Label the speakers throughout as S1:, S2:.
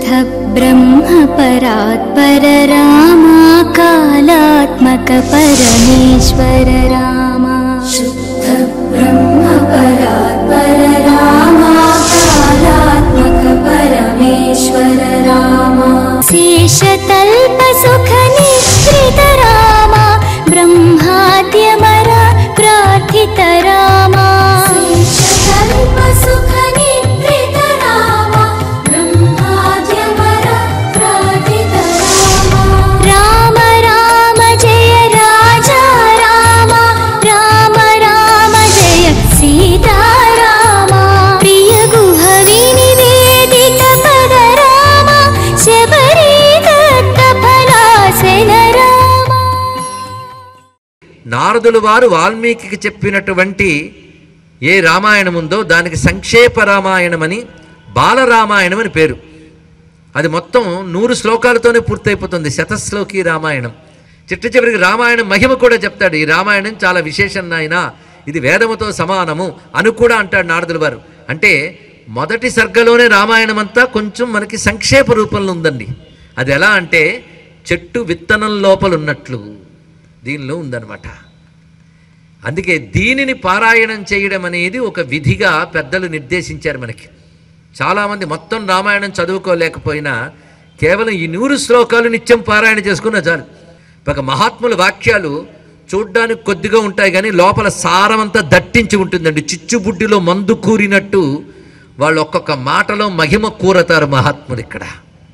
S1: शुद्धब्रह्म परात्पर रामा कालात्मक परमेश्वर रामा शुद्ध ब्रह्म परात्पर रामा कालात्मक परमेश्वर रामा शेषतल्प सुख निश्रित रामा ब्रह्माद्यमरा प्रार्थित रामा शेषतल्प सुख निश्रित रामा ब्रह्माद्यमरा प्रार्थित रामा राम राम जय राजा राम राम राम जय सीता राम प्रिय गुह विनिवेदित पद राम शबरी दत्त फलासन राम
S2: నారదులు వారు వాల్మీకి చెప్పినటువంటి ఏ రామాయణం ఉందో దానికి సంక్షేప రామాయణమని బాలరామాయణం అని పేరు అది మొత్తం నూరు శ్లోకాలతోనే పూర్తయిపోతుంది శతశ్లోకి రామాయణం చిట్ట చివరికి రామాయణం మహిమ కూడా చెప్తాడు ఈ రామాయణం చాలా విశేషం నాయన ఇది వేదముతో సమానము అని కూడా అంటాడు నారదుల వారు అంటే మొదటి సర్గలోనే రామాయణం అంతా కొంచెం మనకి సంక్షేప రూపంలో ఉందండి అది ఎలా అంటే చెట్టు విత్తనం లోపల ఉన్నట్లు దీనిలో ఉందన్నమాట అందుకే దీనిని పారాయణం చేయడం అనేది ఒక విధిగా పెద్దలు నిర్దేశించారు మనకి చాలామంది మొత్తం రామాయణం చదువుకోలేకపోయినా కేవలం ఈ నూరు శ్లోకాలు నిత్యం పారాయణ చేసుకున్న చాలు ఒక మహాత్ముల వాక్యాలు చూడ్డానికి కొద్దిగా ఉంటాయి కానీ లోపల సారమంతా దట్టించి ఉంటుందండి చిచ్చుబుడ్డిలో మందు కూరినట్టు వాళ్ళు ఒక్కొక్క మాటలో మహిమ కూరతారు మహాత్ములు ఇక్కడ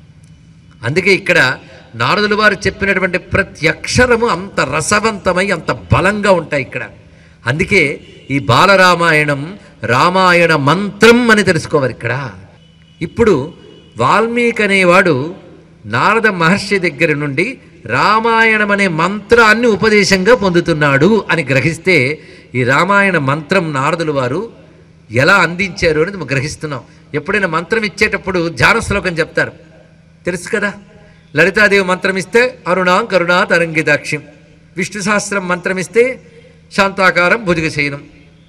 S2: అందుకే ఇక్కడ నారదుల వారు చెప్పినటువంటి ప్రతి అక్షరము అంత రసవంతమై అంత బలంగా ఉంటాయి ఇక్కడ అందుకే ఈ బాలరామాయణం రామాయణ మంత్రం అని తెలుసుకోవాలి ఇక్కడ ఇప్పుడు వాల్మీకి అనేవాడు నారద మహర్షి దగ్గర నుండి రామాయణం అనే మంత్రాన్ని ఉపదేశంగా పొందుతున్నాడు అని గ్రహిస్తే ఈ రామాయణ మంత్రం నారదుల వారు ఎలా అందించారు అనేది మనం గ్రహిస్తున్నాం ఎప్పుడైనా మంత్రం ఇచ్చేటప్పుడు ధ్యాన శ్లోకం చెప్తారు తెలుసు కదా లలితాదేవి మంత్రం ఇస్తే అరుణాం కరుణా తరంగిదాక్షిం విష్ణు సహస్రం మంత్రం ఇస్తే శాంతాకారం భుజగశయనం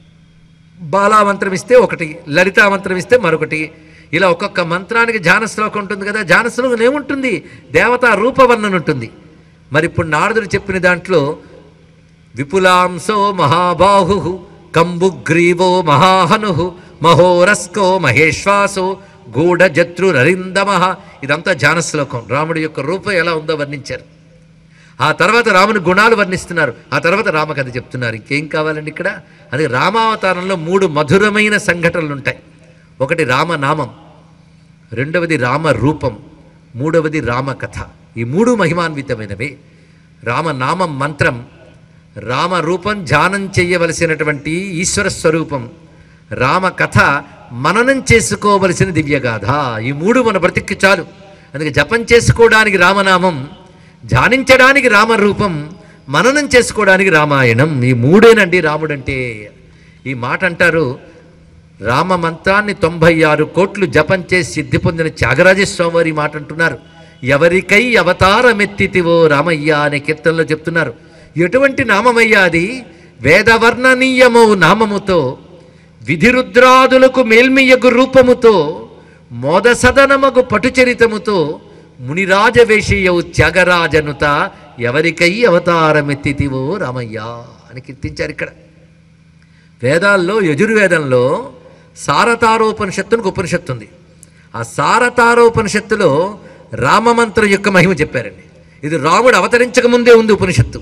S2: బాలా మంత్రం ఇస్తే ఒకటి లలితా మంత్రం ఇస్తే మరొకటి ఇలా ఒక్కొక్క మంత్రానికి ధ్యాన శ్లోకం ఉంటుంది కదా ధ్యాన శ్లోకం ఏముంటుంది దేవతా రూపవర్ణన ఉంటుంది మరి ఇప్పుడు నారదుడు చెప్పిన దాంట్లో విపులాంసో మహాబాహు కంబుగ్రీవో మహాహను మహోరస్కో మహేశ్వాసో గూఢజత్రురరిందమ ఇదంతా ధ్యాన శ్లోకం రాముడి యొక్క రూపం ఎలా ఉందో వర్ణించారు ఆ తర్వాత రాముని గుణాలు వర్ణిస్తున్నారు ఆ తర్వాత రామకథ చెప్తున్నారు ఇంకేం కావాలండి ఇక్కడ అది రామావతారంలో మూడు మధురమైన సంఘటనలు ఉంటాయి ఒకటి రామనామం రెండవది రామ రూపం మూడవది రామకథ ఈ మూడు మహిమాన్వితమైనవే రామనామం మంత్రం రామరూపం ధ్యానం చేయవలసినటువంటి ఈశ్వర స్వరూపం రామకథ మననం చేసుకోవలసిన దివ్యగాథ ఈ మూడు మన బ్రతిక్కి చాలు అందుకే జపం చేసుకోవడానికి రామనామం ధ్యానించడానికి రామరూపం మననం చేసుకోవడానికి రామాయణం ఈ మూడేనండి రాముడంటే ఈ మాట అంటారు రామ మంత్రాన్ని తొంభై ఆరు కోట్లు జపం చేసి సిద్ధి పొందిన త్యాగరాజస్వామి వారి ఈ మాట అంటున్నారు ఎవరికై అవతారమెత్తితివో రామయ్య అనే కీర్తనలో చెప్తున్నారు ఎటువంటి నామమయ్యా అది వేదవర్ణనీయమో నామముతో విధిరుద్రాదులకు మేల్మియగు రూపముతో మోదసదనమగు పటుచరితముతో మునిరాజవేషీయవు త్యాగరాజనుత ఎవరికై అవతారమెత్తితివో రామయ్య అని కీర్తించారు ఇక్కడ వేదాల్లో యజుర్వేదంలో సారతారోపనిషత్తునికి ఉపనిషత్తు ఉంది ఆ సారతారోపనిషత్తులో రామమంత్రం యొక్క మహిమ చెప్పారండి ఇది రాముడు అవతరించక ముందే ఉంది ఉపనిషత్తు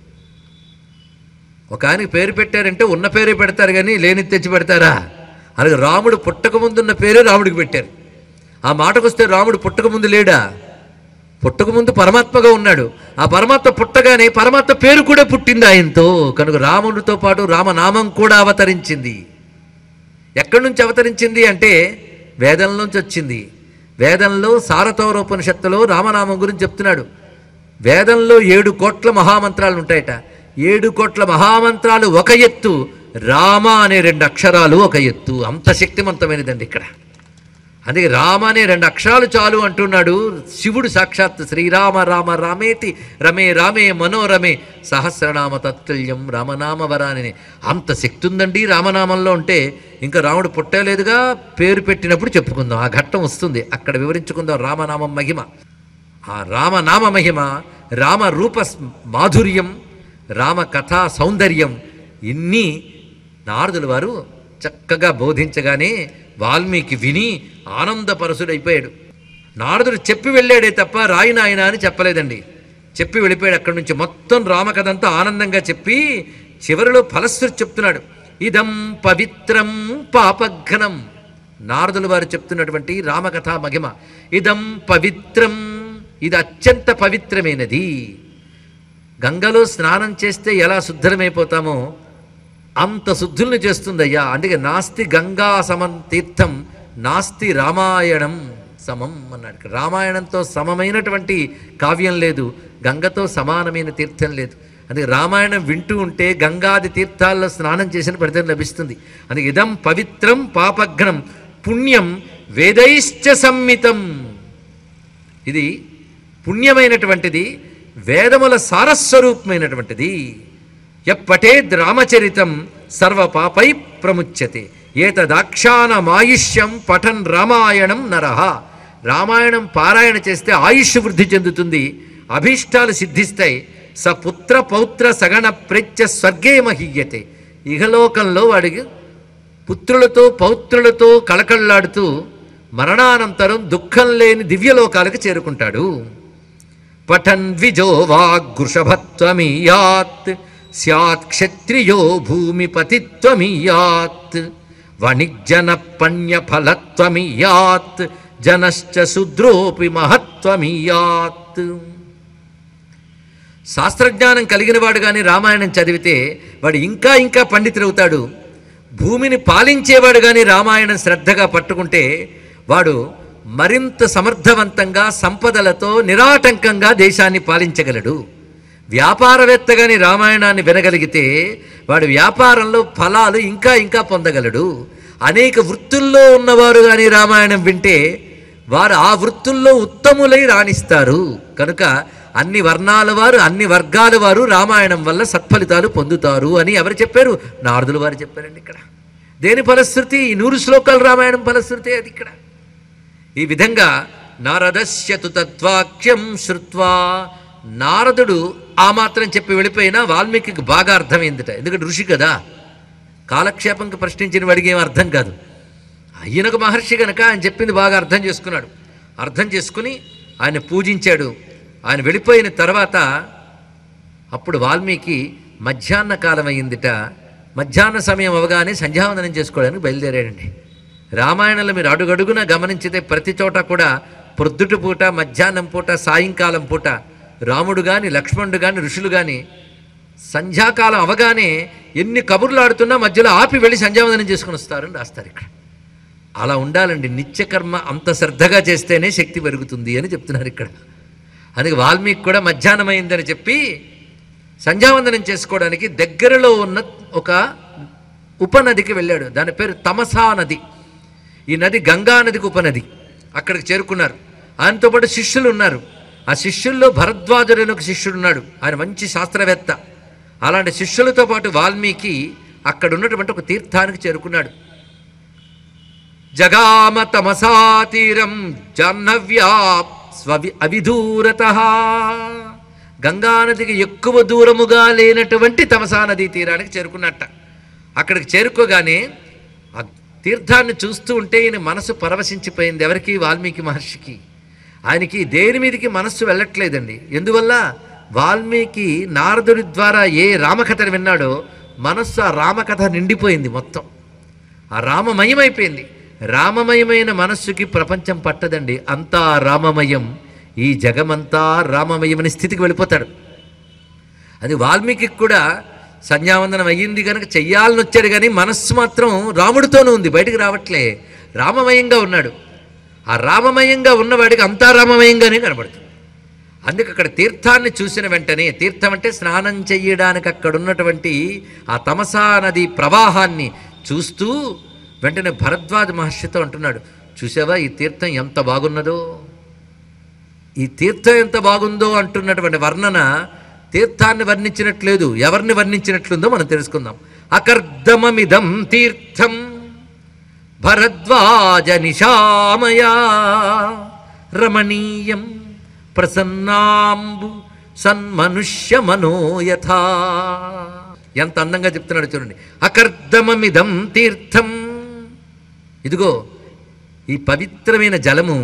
S2: ఒక ఆయనకి పేరు పెట్టారంటే ఉన్న పేరే పెడతారు కానీ లేని తెచ్చి పెడతారా అలాగే రాముడు పుట్టక ముందున్న పేరే రాముడికి పెట్టారు ఆ మాటకు వస్తే రాముడు పుట్టక ముందు లేడా పుట్టక ముందు పరమాత్మగా ఉన్నాడు ఆ పరమాత్మ పుట్టగానే పరమాత్మ పేరు కూడా పుట్టింది ఆయనతో కనుక రాముడితో పాటు రామనామం కూడా అవతరించింది ఎక్కడి నుంచి అవతరించింది అంటే వేదం నుంచి వచ్చింది వేదంలో సారతౌరోపనిషత్తులో రామనామం గురించి చెప్తున్నాడు వేదంలో ఏడు కోట్ల మహామంత్రాలు ఉంటాయట ఏడు కోట్ల మహామంత్రాలు ఒక ఎత్తు రామ అనే రెండు అక్షరాలు ఒక ఎత్తు అంత శక్తివంతమైనదండి ఇక్కడ అందుకే రామ అనే రెండు అక్షరాలు చాలు అంటున్నాడు శివుడు సాక్షాత్ శ్రీరామ రామ రామేతి రమే రామే మనోరమే సహస్రనామ తత్తుల్యం రామనామ వరాని అంత శక్తి ఉందండి రామనామంలో ఉంటే ఇంకా రాముడు పుట్టలేదుగా పేరు పెట్టినప్పుడు చెప్పుకుందాం ఆ ఘట్టం వస్తుంది అక్కడ వివరించుకుందాం రామనామం మహిమ ఆ రామనామ మహిమ రామ రూప స్- మాధుర్యం రామ కథా సౌందర్యం ఇన్ని నారదుల వారు చక్కగా బోధించగానే వాల్మీకి విని ఆనందపరసుడైపోయాడు నారదుడు చెప్పి వెళ్ళాడే తప్ప రాయి నాయన అని చెప్పలేదండి చెప్పి వెళ్ళిపోయాడు అక్కడి నుంచి మొత్తం రామకథ అంతా ఆనందంగా చెప్పి చివరిలో ఫలశ్రుతి చెప్తున్నాడు ఇదం పవిత్రం పాపఘ్నం నారదుల వారు చెప్తున్నటువంటి రామకథ మహిమ ఇదం పవిత్రం ఇది అత్యంత పవిత్రమైనది గంగలో స్నానం చేస్తే ఎలా శుద్ధమైపోతామో అంత శుద్ధుల్ని చేస్తుందయ్యా అందుకే నాస్తి గంగా సమం తీర్థం నాస్తి రామాయణం సమం అన్నాడు ఇక్కడ. రామాయణంతో సమమైనటువంటి కావ్యం లేదు గంగతో సమానమైన తీర్థం లేదు అందుకే రామాయణం వింటూ ఉంటే గంగాది తీర్థాల్లో స్నానం చేసిన ఫలితం లభిస్తుంది అందుకే ఇదం పవిత్రం పాపఘ్నం పుణ్యం వేదైశ్చ సంమితం ఇది పుణ్యమైనటువంటిది వేదముల సారస్వరూపమైనటువంటిది ఎప్పటేద్ రామచరితం సర్వపాపై ప్రముచ్యతే ఏతదాక్షానమాయుష్యం పఠన్ రామాయణం నరహ రామాయణం పారాయణ చేస్తే ఆయుష్ వృద్ధి చెందుతుంది అభీష్టాలు సిద్ధిస్తాయి స పుత్ర పౌత్ర సగణ ప్రేత్య స్వర్గే మహీయతే ఇహలోకంలో వాడికి పుత్రులతో పౌత్రులతో కళకళలాడుతూ మరణానంతరం దుఃఖం లేని దివ్యలోకాలకు చేరుకుంటాడు పఠన్ ద్విజో వాగృషభత్వమీయాత్ స్యాత్ క్షత్రియో భూమిపతిత్వమీయాత్ వణిజ్జన పణ్యఫలత్వమీయాత్ జనశ్చ శుద్రోపి మహత్వమీయాత్ శాస్త్రజ్ఞానం కలిగిన వాడు కానీ రామాయణం చదివితే వాడు ఇంకా ఇంకా పండితుడవుతాడు భూమిని పాలించేవాడు కానీ రామాయణం శ్రద్ధగా పట్టుకుంటే వాడు మరింత సమర్థవంతంగా సంపదలతో నిరాటంకంగా దేశాన్ని పాలించగలడు వ్యాపారవేత్త కానీ రామాయణాన్ని వినగలిగితే వాడు వ్యాపారంలో ఫలాలు ఇంకా ఇంకా పొందగలడు అనేక వృత్తుల్లో ఉన్నవారు కానీ రామాయణం వింటే వారు ఆ వృత్తుల్లో ఉత్తములై రాణిస్తారు కనుక అన్ని వర్ణాల వారు అన్ని వర్గాల వారు రామాయణం వల్ల సత్ఫలితాలు పొందుతారు అని ఎవరు చెప్పారు నారదుల వారు చెప్పారండి ఇక్కడ దేని ఫలశ్రుతి ఈ నూరు శ్లోకాలు రామాయణం ఫలశ్రుతి అది ఇక్కడ ఈ విధంగా నారదస్యతు తత్వాక్యం శ్రుత్వా నారదుడు ఆ మాత్రం చెప్పి వెళ్ళిపోయినా వాల్మీకి బాగా అర్థమైందిట ఎందుకంటే ఋషి కదా కాలక్షేపంకి ప్రశ్నించిన వాడికి ఏం అర్థం కాదు ఈయనకు మహర్షి గనక ఆయన చెప్పింది బాగా అర్థం చేసుకున్నాడు అర్థం చేసుకుని ఆయన పూజించాడు ఆయన వెళ్ళిపోయిన తర్వాత అప్పుడు వాల్మీకి మధ్యాహ్న కాలం అయ్యిందిట మధ్యాహ్న సమయం అవగానే సంధ్యావందనం చేసుకోవడానికి బయలుదేరాడండి రామాయణంలో మీరు అడుగడుగున గమనించితే ప్రతి చోట కూడా ప్రొద్దుటి పూట మధ్యాహ్నం పూట సాయంకాలం పూట రాముడు కానీ లక్ష్మణుడు కానీ ఋషులు కానీ సంధ్యాకాలం అవగానే ఎన్ని కబుర్లు ఆడుతున్నా మధ్యలో ఆపి వెళ్ళి సంధ్యావందనం చేసుకుని వస్తారని రాస్తారు ఇక్కడ అలా ఉండాలండి నిత్యకర్మ అంత శ్రద్ధగా చేస్తేనే శక్తి పెరుగుతుంది అని చెప్తున్నారు ఇక్కడ అందుకే వాల్మీకి కూడా మధ్యాహ్నం అయిందని చెప్పి సంధ్యావందనం చేసుకోవడానికి దగ్గరలో ఉన్న ఒక ఉపనదికి వెళ్ళాడు దాని పేరు తమసా నది ఈ నది గంగా నదికి ఉపనది అక్కడికి చేరుకున్నారు ఆయనతో పాటు శిష్యులు ఉన్నారు ఆ శిష్యుల్లో భరద్వాజుడు అనే ఒక శిష్యుడు ఉన్నాడు ఆయన మంచి శాస్త్రవేత్త అలాంటి శిష్యులతో పాటు వాల్మీకి అక్కడ ఉన్నటువంటి ఒక తీర్థానికి చేరుకున్నాడు జగామ తమసా తీరం జాహ్నవ్యా స్వవి అవిదూరత గంగానదికి ఎక్కువ దూరముగా లేనటువంటి తమసా నదీ తీరానికి చేరుకున్నట్ట అక్కడికి చేరుకోగానే ఆ తీర్థాన్ని చూస్తూ ఉంటే ఈయన మనసు పరవశించిపోయింది ఎవరికి వాల్మీకి మహర్షికి ఆయనకి దేని మీదకి మనస్సు వెళ్ళట్లేదండి ఎందువల్ల వాల్మీకి నారదుడి ద్వారా ఏ రామకథను విన్నాడో మనస్సు ఆ రామకథ నిండిపోయింది మొత్తం ఆ రామమయమైపోయింది రామమయమైన మనస్సుకి ప్రపంచం పట్టదండి అంతా రామమయం ఈ జగమంతా రామమయమని స్థితికి వెళ్ళిపోతాడు అది వాల్మీకి కూడా సంధ్యావందనం అయ్యింది కనుక చెయ్యాలని వచ్చాడు కానీ మనస్సు మాత్రం రాముడితోనూ ఉంది బయటికి రావట్లే రామమయంగా ఉన్నాడు ఆ రామమయంగా ఉన్నవాడికి అంతా రామమయంగానే కనబడుతుంది అందుకే అక్కడ తీర్థాన్ని చూసిన వెంటనే తీర్థం అంటే స్నానం చెయ్యడానికి అక్కడ ఉన్నటువంటి ఆ తమసా నది ప్రవాహాన్ని చూస్తూ వెంటనే భరద్వాజ మహర్షితో అంటున్నాడు చూసావా ఈ తీర్థం ఎంత బాగున్నదో ఈ తీర్థం ఎంత బాగుందో అంటున్నటువంటి వర్ణన తీర్థాన్ని వర్ణించినట్లేదు ఎవరిని వర్ణించినట్లుందో మనం తెలుసుకుందాం అకర్దమమిదం తీర్థం భరద్వాజ నిశామయా రమణీయం ప్రసన్నాంబు సన్మనుష్య మనోయథా ఎంత అందంగా చెప్తున్నాడు చూడండి అకర్దమమిదం తీర్థం ఇదిగో ఈ పవిత్రమైన జలము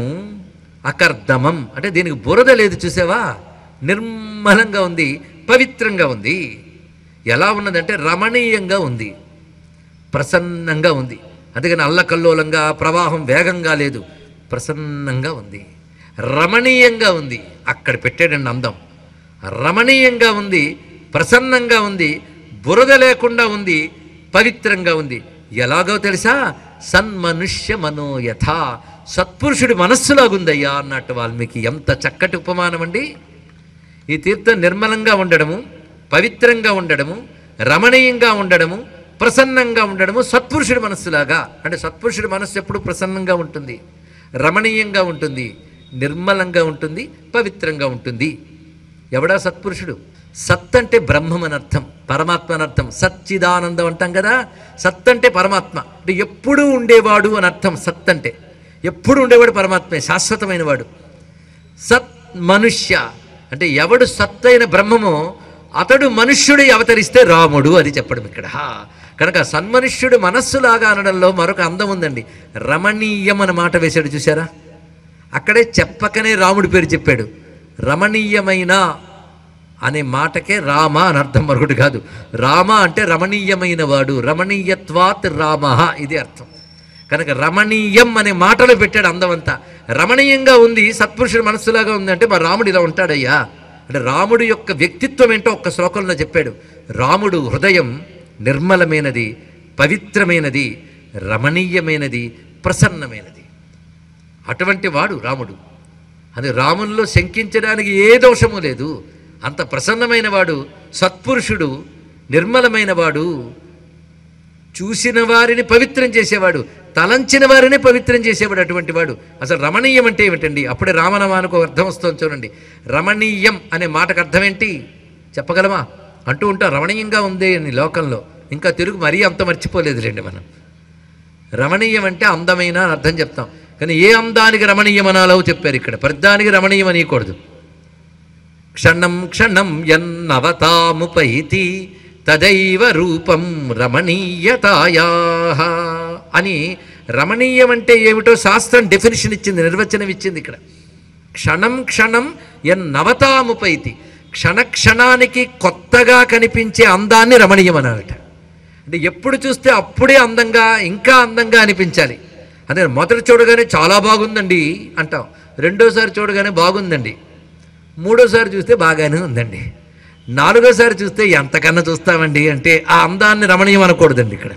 S2: అకర్దమం అంటే దీనికి బురద లేదు చూసావా నిర్మలంగా ఉంది పవిత్రంగా ఉంది ఎలా ఉన్నదంటే రమణీయంగా ఉంది ప్రసన్నంగా ఉంది అందుకని అల్లకల్లోలంగా ప్రవాహం వేగంగా లేదు ప్రసన్నంగా ఉంది రమణీయంగా ఉంది అక్కడ పెట్టాడండి అందం రమణీయంగా ఉంది ప్రసన్నంగా ఉంది బురద లేకుండా ఉంది పవిత్రంగా ఉంది ఎలాగో తెలుసా సన్మనుష్య మనోయథ సత్పురుషుడి మనస్సులాగుందయ్యా అన్నట్టు వాల్మీకి ఎంత చక్కటి ఉపమానం అండి ఈ తీర్థం నిర్మలంగా ఉండడము పవిత్రంగా ఉండడము రమణీయంగా ఉండడము ప్రసన్నంగా ఉండడము సత్పురుషుడి మనస్సులాగా అంటే సత్పురుషుడి మనస్సు ఎప్పుడు ప్రసన్నంగా ఉంటుంది రమణీయంగా ఉంటుంది నిర్మలంగా ఉంటుంది పవిత్రంగా ఉంటుంది ఎవడా సత్పురుషుడు సత్ అంటే బ్రహ్మం అని అర్థం పరమాత్మ అని అర్థం సచ్చిదానందం అంటాం కదా సత్ అంటే పరమాత్మ అంటే ఎప్పుడూ ఉండేవాడు అని అర్థం సత్ అంటే ఎప్పుడు ఉండేవాడు పరమాత్మే శాశ్వతమైన వాడు సత్ మనుష్య అంటే ఎవడు సత్తైన బ్రహ్మమో అతడు మనుష్యుడి అవతరిస్తే రాముడు అది చెప్పడం ఇక్కడ కనుక సన్మనుష్యుడు మనస్సులాగా అనడంలో మరొక అందం ఉందండి రమణీయం అన్న మాట వేశాడు చూసారా అక్కడే చెప్పకనే రాముడి పేరు చెప్పాడు రమణీయమైన అనే మాటకే రామ అని అర్థం మరొకటి కాదు రామ అంటే రమణీయమైన వాడు రమణీయత్వాత్ రామ ఇది అర్థం కనుక రమణీయం అనే మాటలో పెట్టాడు అందమంతా రమణీయంగా ఉంది సత్పురుషుడు మనస్సులాగా ఉంది అంటే మరి రాముడు ఇలా ఉంటాడయ్యా అంటే రాముడు యొక్క వ్యక్తిత్వం ఏంటో ఒక్క శ్లోకంలో చెప్పాడు రాముడు హృదయం నిర్మలమైనది పవిత్రమైనది రమణీయమైనది ప్రసన్నమైనది అటువంటి వాడు రాముడు అది రాముల్లో శంకించడానికి ఏ దోషము లేదు అంత ప్రసన్నమైన వాడు సత్పురుషుడు నిర్మలమైన వాడు చూసిన వారిని పవిత్రం చేసేవాడు తలంచిన వారిని పవిత్రం చేసేవాడు అటువంటి వాడు అసలు రమణీయం అంటే ఏమిటండి అప్పుడే రామనమానికి ఒక అర్థం వస్తుంది చూడండి రమణీయం అనే మాటకు అర్థం ఏంటి చెప్పగలమా అంటూ ఉంటాం రమణీయంగా ఉంది అని లోకంలో ఇంకా తెలుగు మరీ అంత మర్చిపోలేదులేండి మనం రమణీయం అంటే అందమైన అని అర్థం చెప్తాం కానీ ఏ అందానికి రమణీయం అనాలో చెప్పారు ఇక్కడ ప్రతిదానికి రమణీయం అనకూడదు క్షణం క్షణం ఎన్నవతాముపైతి తదైవ రూపం రమణీయతాయా అని రమణీయం అంటే ఏమిటో శాస్త్రం డెఫినేషన్ ఇచ్చింది నిర్వచనం ఇచ్చింది ఇక్కడ క్షణం క్షణం ఎన్నవతాముపైతి క్షణక్షణానికి కొత్తగా కనిపించే అందాన్ని రమణీయం అనాలట అంటే ఎప్పుడు చూస్తే అప్పుడే అందంగా ఇంకా అందంగా అనిపించాలి అదే మొదటి చూడగానే చాలా బాగుందండి అంటాం రెండోసారి చూడగానే బాగుందండి మూడోసారి చూస్తే బాగానే ఉందండి నాలుగోసారి చూస్తే ఎంతకన్నా చూస్తామండి అంటే ఆ అందాన్ని రమణీయం అనకూడదండి ఇక్కడ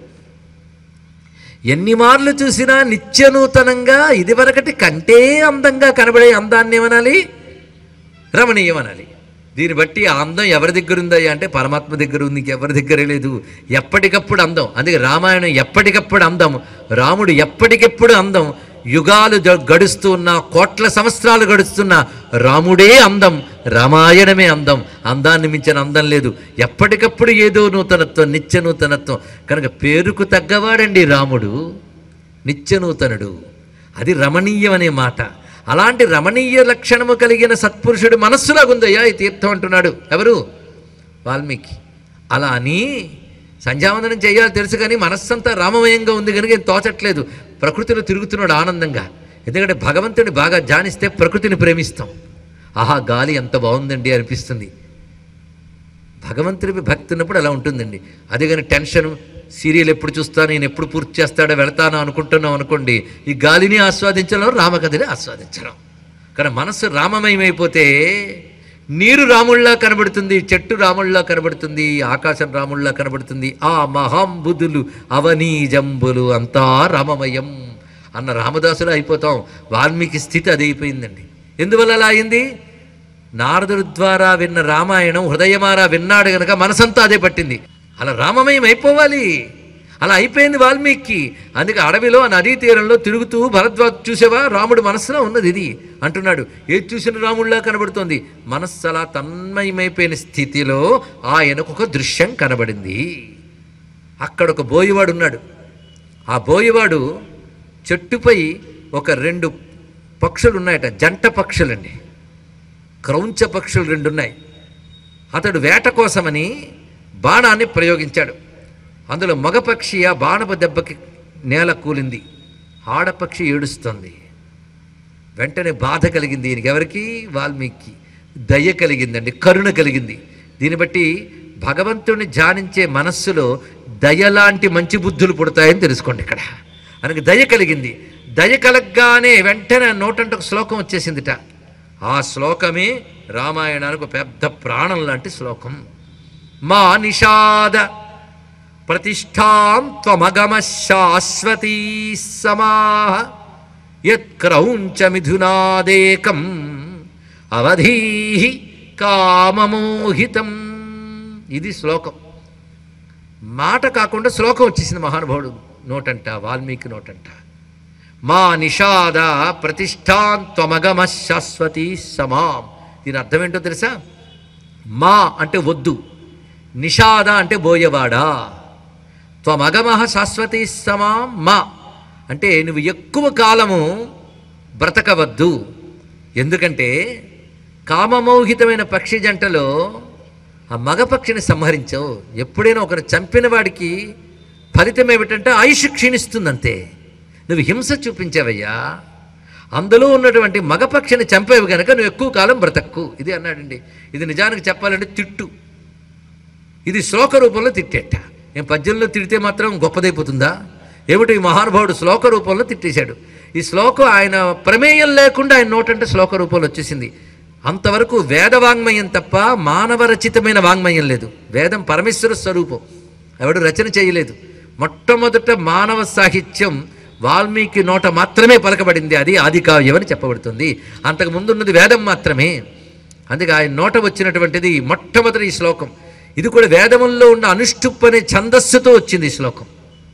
S2: ఎన్ని మార్లు చూసినా నిత్యనూతనంగా ఇదివరకటి కంటే అందంగా కనబడే అందాన్ని ఏమనాలి రమణీయం అనాలి దీన్ని బట్టి ఆ అందం ఎవరి దగ్గర ఉందయ్యా అంటే పరమాత్మ దగ్గర ఉంది ఎవరి దగ్గర లేదు ఎప్పటికప్పుడు అందం అందుకే రామాయణం ఎప్పటికప్పుడు అందం రాముడు ఎప్పటికెప్పుడు అందం యుగాలు జ- గడుస్తూ ఉన్న కోట్ల సంవత్సరాలు గడుస్తున్న రాముడే అందం రామాయణమే అందం అందాన్ని మించిన అందం లేదు ఎప్పటికప్పుడు ఏదో నూతనత్వం నిత్య నూతనత్వం కనుక పేరుకు తగ్గవాడండి రాముడు నిత్యనూతనుడు అది రమణీయం అనే మాట అలాంటి రమణీయ లక్షణము కలిగిన సత్పురుషుడు మనస్సులాగుందయ్యా ఈ తీర్థం అంటున్నాడు ఎవరు వాల్మీకి అలా అని సంధ్యావందనం చేయాలి తెలుసు కానీ మనస్సంతా రామమయంగా ఉంది కనుక ఏం తోచట్లేదు ప్రకృతిలో తిరుగుతున్నాడు ఆనందంగా ఎందుకంటే భగవంతుని బాగా ధ్యానిస్తే ప్రకృతిని ప్రేమిస్తాం ఆహా గాలి ఎంత బాగుందండి అనిపిస్తుంది భగవంతుడికి భక్తి ఉన్నప్పుడు అలా ఉంటుందండి అదే కానీ టెన్షన్ సీరియల్ ఎప్పుడు చూస్తాను నేను ఎప్పుడు పూర్తి చేస్తాడో వెళతాను అనుకుంటున్నాం అనుకోండి ఈ గాలిని ఆస్వాదించడం రామకథని ఆస్వాదించడం కానీ మనస్సు రామమయమైపోతే నీరు రాముళ్ళా కనబడుతుంది చెట్టు రాముళ్ళా కనబడుతుంది ఆకాశం రాముళ్ళా కనబడుతుంది ఆ మహాంబుధులు అవనీజంబులు అంతా రామమయం అన్న రామదాసులు అయిపోతాం వాల్మీకి స్థితి అది అయిపోయిందండి ఎందువల్ల అలా అయింది నారదుడి ద్వారా విన్న రామాయణం హృదయమారా విన్నాడు గనక మనసంతా అదే పట్టింది అలా రామమయం అయిపోవాలి అలా అయిపోయింది వాల్మీకి అందుకే అడవిలో ఆ నదీ తీరంలో తిరుగుతూ భరద్వాజ్ చూసావా రాముడు మనస్సులో ఉన్నది ఇది అంటున్నాడు ఏది చూసిన రాముడిలా కనబడుతోంది మనస్సు అలా తన్మయమైపోయిన స్థితిలో ఆయనకు ఒక దృశ్యం కనబడింది అక్కడ ఒక బోయివాడు ఉన్నాడు ఆ బోయివాడు చెట్టుపై ఒక రెండు పక్షులు ఉన్నాయట జంట పక్షులండి క్రౌంచ పక్షులు రెండు ఉన్నాయి అతడు వేట కోసమని బాణాన్ని ప్రయోగించాడు అందులో మగపక్షి ఆ బాణపు దెబ్బకి నేల కూలింది ఆడపక్షి ఏడుస్తుంది వెంటనే బాధ కలిగింది ఈయనకి ఎవరికి వాల్మీకి దయ కలిగిందండి కరుణ కలిగింది దీన్ని బట్టి భగవంతుడిని ధ్యానించే మనస్సులో దయలాంటి మంచి బుద్ధులు పుడతాయని తెలుసుకోండి ఇక్కడ ఆయనకి దయ కలిగింది దయ కలగగానే వెంటనే నోటంటే ఒక శ్లోకం వచ్చేసిందిట ఆ శ్లోకమే రామాయణానికి ఒక పెద్ద ప్రాణం లాంటి శ్లోకం మా నిషాద ప్రతిష్టాం త్వమగమ శాశ్వతీ సమాహ యత్క్రౌంచ మిథునాదేకం అవధీ కామమోహితం ఇది శ్లోకం మాట కాకుండా శ్లోకం వచ్చేసింది మహానుభావుడు నోటంట వాల్మీకి నోటంట మా నిషాద ప్రతిష్టాంత్వమగమ శాశ్వతి సమాం దీని అర్థం ఏంటో తెలుసా మా అంటే వద్దు నిషాద అంటే బోయవాడా త్వమగమ శాశ్వతి సమాం మా అంటే నువ్వు ఎక్కువ కాలము బ్రతకవద్దు ఎందుకంటే కామమోహితమైన పక్షి జంటలో ఆ మగ పక్షిని సంహరించవు ఎప్పుడైనా ఒకరు చంపిన వాడికి ఫలితం ఏమిటంటే ఆయుష్ క్షీణిస్తుందంతే నువ్వు హింస చూపించావయ్యా అందులో ఉన్నటువంటి మగపక్షిని చంపేవి కనుక నువ్వు ఎక్కువ కాలం బ్రతక్కు ఇది అన్నాడండి ఇది నిజానికి చెప్పాలంటే తిట్టు ఇది శ్లోక రూపంలో తిట్టేట నేను పద్యంలో తిడితే మాత్రం గొప్పదైపోతుందా ఏమిటి ఈ మహానుభావుడు శ్లోక రూపంలో తిట్టేశాడు ఈ శ్లోకం ఆయన ప్రమేయం లేకుండా ఆయన నోటంటే శ్లోక రూపంలో వచ్చేసింది అంతవరకు వేద వాంగ్మయం తప్ప మానవ రచితమైన వాంగ్మయం లేదు వేదం పరమేశ్వర స్వరూపం ఎవడు రచన చేయలేదు మొట్టమొదట మానవ సాహిత్యం వాల్మీకి నోట మాత్రమే పలకబడింది అది ఆది కావ్యం అని చెప్పబడుతుంది అంతకు ముందున్నది వేదం మాత్రమే అందుకే ఆయన నోట వచ్చినటువంటిది మొట్టమొదటి ఈ శ్లోకం ఇది కూడా వేదముల్లో ఉన్న అనుష్ఠుప్ అనే ఛందస్సుతో వచ్చింది ఈ శ్లోకం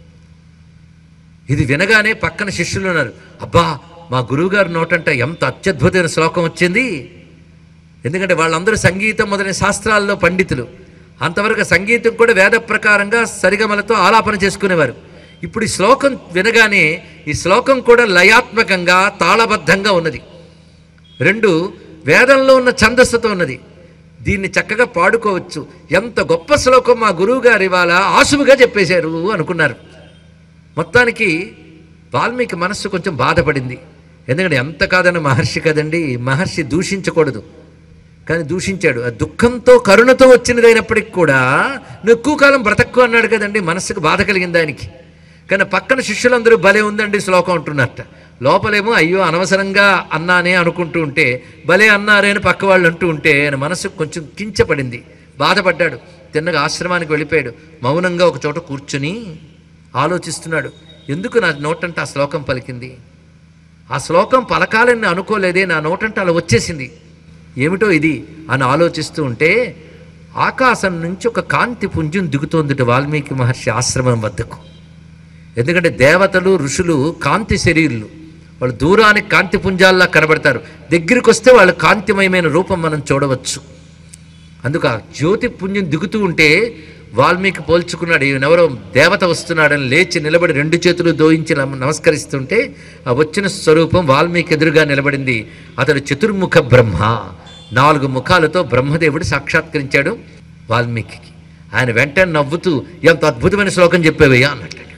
S2: ఇది వినగానే పక్కన శిష్యులు ఉన్నారు అబ్బా మా గురువుగారి నోటంట ఎంత అత్యద్భుతమైన శ్లోకం వచ్చింది ఎందుకంటే వాళ్ళందరూ సంగీతం మొదలైన శాస్త్రాల్లో పండితులు అంతవరకు సంగీతం కూడా వేద ప్రకారంగా సరిగమలతో ఆలాపన చేసుకునేవారు ఇప్పుడు ఈ శ్లోకం వినగానే ఈ శ్లోకం కూడా లయాత్మకంగా తాళబద్ధంగా ఉన్నది రెండు వేదంలో ఉన్న ఛందస్సుతో ఉన్నది దీన్ని చక్కగా పాడుకోవచ్చు ఎంత గొప్ప శ్లోకం మా గురువు గారు ఇవాళ ఆసువుగా చెప్పేశారు అనుకున్నారు మొత్తానికి వాల్మీకి మనస్సు కొంచెం బాధపడింది ఎందుకంటే ఎంత కాదన్న మహర్షి కదండి మహర్షి దూషించకూడదు కానీ దూషించాడు ఆ దుఃఖంతో కరుణతో వచ్చినదైనప్పటికి కూడా నువ్వు ఎక్కువ కాలం బ్రతక్కు అన్నాడు కదండి మనస్సుకు బాధ కలిగింది ఆయనకి కానీ పక్కన శిష్యులందరూ భలే ఉందండి శ్లోకం అంటున్నట్ట లోపలేమో అయ్యో అనవసరంగా అన్నానే అనుకుంటూ ఉంటే భలే అన్నారే అని పక్క వాళ్ళు అంటూ ఉంటే ఆయన మనసుకు కొంచెం కించపడింది బాధపడ్డాడు తిన్నగా ఆశ్రమానికి వెళ్ళిపోయాడు మౌనంగా ఒక చోట కూర్చుని ఆలోచిస్తున్నాడు ఎందుకు నా నోటంటే ఆ శ్లోకం పలికింది ఆ శ్లోకం పలకాలని అనుకోలేదే నా నోటంటే అలా వచ్చేసింది ఏమిటో ఇది అని ఆలోచిస్తూ ఉంటే ఆకాశం నుంచి ఒక కాంతి పుంజం దిగుతోందిట వాల్మీకి మహర్షి ఆశ్రమం వద్దకు ఎందుకంటే దేవతలు ఋషులు కాంతి శరీరులు వాళ్ళు దూరానికి కాంతి పుంజాల్లా కనబడతారు దగ్గరికి వస్తే వాళ్ళు కాంతిమయమైన రూపం మనం చూడవచ్చు అందుకు ఆ జ్యోతి పుణ్యం దిగుతూ ఉంటే వాల్మీకి పోల్చుకున్నాడు ఈయనెవరో దేవత వస్తున్నాడని లేచి నిలబడి రెండు చేతులు దోయించి నమ- నమస్కరిస్తుంటే ఆ వచ్చిన స్వరూపం వాల్మీకి ఎదురుగా నిలబడింది అతడు చతుర్ముఖ బ్రహ్మ నాలుగు ముఖాలతో బ్రహ్మదేవుడు సాక్షాత్కరించాడు వాల్మీకి ఆయన వెంటనే నవ్వుతూ ఎంత అద్భుతమైన శ్లోకం చెప్పేవయ్యా అన్నట్టు ఇక్కడ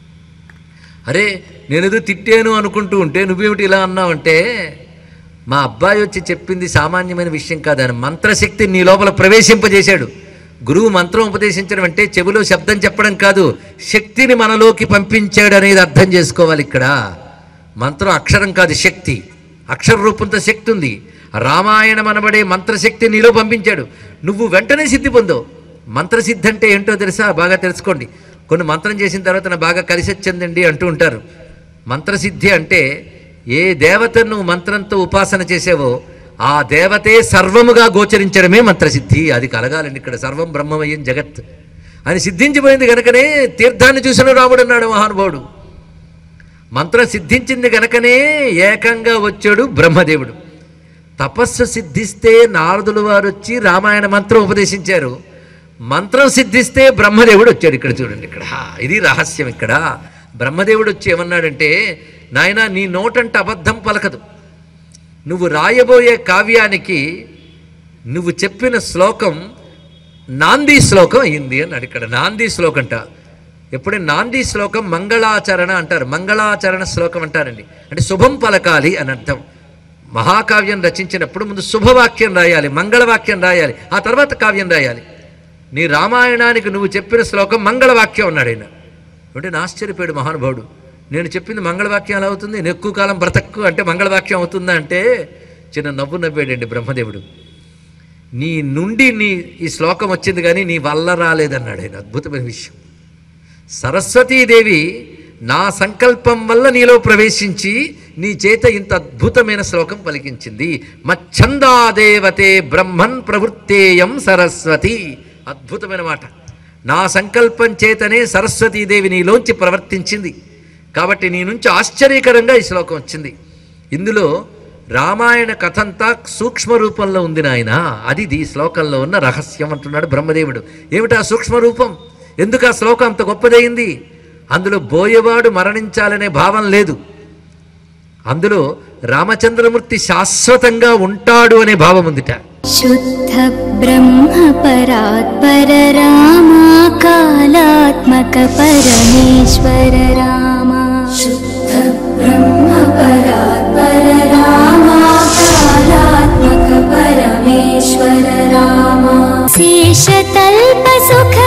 S2: అరే నేనేదో తిట్టాను అనుకుంటూ ఉంటే నువ్వేమిటి ఇలా అన్నావంటే మా అబ్బాయి వచ్చి చెప్పింది సామాన్యమైన విషయం కాదు ఆయన మంత్రశక్తి నీ లోపల ప్రవేశింపజేశాడు గురువు మంత్రం ఉపదేశించడం అంటే చెవిలో శబ్దం చెప్పడం కాదు శక్తిని మనలోకి పంపించాడు అనేది అర్థం చేసుకోవాలి ఇక్కడ మంత్రం అక్షరం కాదు శక్తి అక్షర రూపంతో శక్తి ఉంది రామాయణం అనబడే మంత్రశక్తి నీలో పంపించాడు నువ్వు వెంటనే సిద్ధి పొందవు మంత్రసిద్ధి అంటే ఏంటో తెలుసా బాగా తెలుసుకోండి కొన్ని మంత్రం చేసిన తర్వాత నాకు బాగా కలిసి వచ్చిందండి అంటూ ఉంటారు మంత్రసిద్ధి అంటే ఏ దేవతను నువ్వు మంత్రంతో ఉపాసన చేసావో ఆ దేవతే సర్వముగా గోచరించడమే మంత్రసిద్ధి అది కలగాలండి ఇక్కడ సర్వం బ్రహ్మమయం జగత్ అని సిద్ధించిపోయింది గనుకనే తీర్థాన్ని చూసిన రాముడు అన్నాడు మహానుభావుడు మంత్రం సిద్ధించింది గనకనే ఏకంగా వచ్చాడు బ్రహ్మదేవుడు తపస్సు సిద్ధిస్తే నారదులు వారు వచ్చి రామాయణ మంత్రం ఉపదేశించారు మంత్రం సిద్ధిస్తే బ్రహ్మదేవుడు వచ్చాడు ఇక్కడ చూడండి ఇక్కడ హా, ఇది రహస్యం ఇక్కడ బ్రహ్మదేవుడు వచ్చి ఏమన్నాడంటే నాయన నీ నోటంట అబద్ధం పలకదు నువ్వు రాయబోయే కావ్యానికి నువ్వు చెప్పిన శ్లోకం నాంది శ్లోకం అయింది అన్నాడు ఇక్కడ నాంది శ్లోకంట ఎప్పుడే నాంది శ్లోకం మంగళాచరణ అంటారు మంగళాచరణ శ్లోకం అంటారండి అంటే శుభం పలకాలి అని అర్థం మహాకావ్యం రచించినప్పుడు ముందు శుభవాక్యం రాయాలి మంగళవాక్యం రాయాలి ఆ తర్వాత కావ్యం రాయాలి నీ రామాయణానికి నువ్వు చెప్పిన శ్లోకం మంగళవాక్యం అన్నాడు ఆయన అంటే నా ఆశ్చర్యపోయాడు మహానుభావుడు నేను చెప్పింది మంగళవాక్యం ఎలా అవుతుంది నేను ఎక్కువ కాలం బ్రతక్కు అంటే మంగళవాక్యం అవుతుందా అంటే చిన్న నవ్వు నవ్వాడండి బ్రహ్మదేవుడు నీ నుండి నీ ఈ శ్లోకం వచ్చింది కానీ నీ వల్ల రాలేదన్నాడు ఆయన అద్భుతమైన విషయం సరస్వతీదేవి నా సంకల్పం వల్ల నీలో ప్రవేశించి నీ చేత ఇంత అద్భుతమైన శ్లోకం పలికించింది మచ్చందాదేవతే బ్రహ్మన్ ప్రవృత్తేయం సరస్వతి అద్భుతమైన మాట నా సంకల్పం చేతనే సరస్వతీదేవి నీలోంచి ప్రవర్తించింది కాబట్టి నీ నుంచి ఆశ్చర్యకరంగా ఈ శ్లోకం వచ్చింది ఇందులో రామాయణ కథంతా సూక్ష్మ రూపంలో ఉంది నాయన అది ఈ శ్లోకంలో ఉన్న రహస్యం అంటున్నాడు బ్రహ్మదేవుడు ఏమిటా సూక్ష్మ రూపం ఎందుకు ఆ శ్లోకం అంత గొప్పదయింది అందులో బోయేవాడు మరణించాలనే భావం లేదు అందులో రామచంద్రమూర్తి శాశ్వతంగా ఉంటాడు అనే భావం ఉందిట
S1: शुद्ध ब्रह्म परात्पर रामा कालात्मक परमेश्वर रामा शुद्ध ब्रह्म परात्पर रामा कालात्मक परमेश्वर रामा शेषतल्प सुख